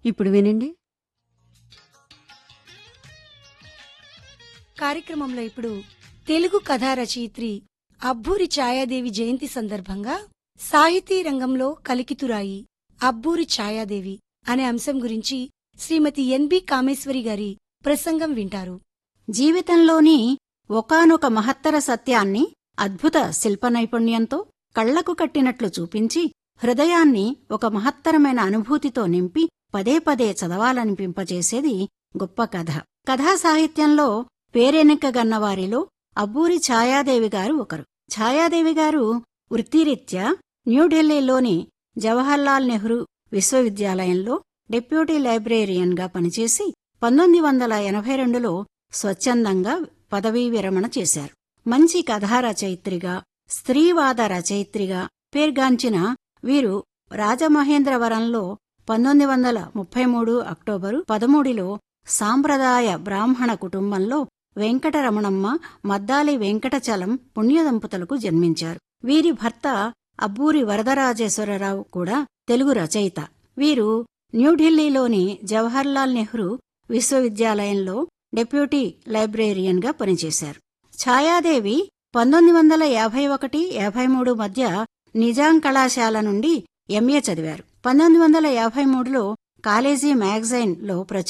ఇప్పుడు వినండి కార్యక్రమంలో ఇప్పుడు తెలుగు కథా రచయిత్రి అబ్బూరి ఛాయాదేవి జయంతి సందర్భంగా సాహితీ రంగంలో కలికితురాయి అబ్బూరి ఛాయాదేవి అనే అంశం గురించి శ్రీమతి ఎన్బి కామేశ్వరి గారి ప్రసంగం వింటారు జీవితంలోని ఒకానొక మహత్తర సత్యాన్ని అద్భుత శిల్ప నైపుణ్యంతో కళ్లకు కట్టినట్లు చూపించి హృదయాన్ని ఒక మహత్తరమైన అనుభూతితో నింపి పదే పదే చదవాలనిపింపచేసేది గొప్ప కథ కథా సాహిత్యంలో పేరెనిక్కగన్నవారిలో అబ్బూరి ఛాయాదేవి గారు ఒకరు ఛాయాదేవి గారు వృత్తిరీత్యా న్యూఢిల్లీలోని జవహర్లాల్ నెహ్రూ విశ్వవిద్యాలయంలో డిప్యూటీ లైబ్రేరియన్గా పనిచేసి పంతొమ్మిది వందల ఎనభై రెండులో స్వచ్ఛందంగా పదవీ విరమణ చేశారు మంచి కథా రచయిత్రిగా స్త్రీవాద రచయిత్రిగా పేర్గాంచిన వీరు రాజమహేంద్రవరంలో పంతొమ్మిది వందల ముప్పై మూడు అక్టోబరు పదమూడులో సాంప్రదాయ బ్రాహ్మణ కుటుంబంలో వెంకటరమణమ్మ మద్దాలి వెంకటచలం పుణ్యదంపతులకు జన్మించారు వీరి భర్త అబ్బూరి వరదరాజేశ్వరరావు కూడా తెలుగు రచయిత వీరు న్యూఢిల్లీలోని జవహర్లాల్ నెహ్రూ విశ్వవిద్యాలయంలో డెప్యూటీ లైబ్రేరియన్గా పనిచేశారు ఛాయాదేవి పంతొమ్మిది వందల యాభై ఒకటి యాభై మూడు మధ్య నిజాం కళాశాల నుండి ఎంఏ చదివారు పంతొమ్మిది వందల యాభై మూడులో కాలేజీ మ్యాగజైన్లో ప్రచురించారు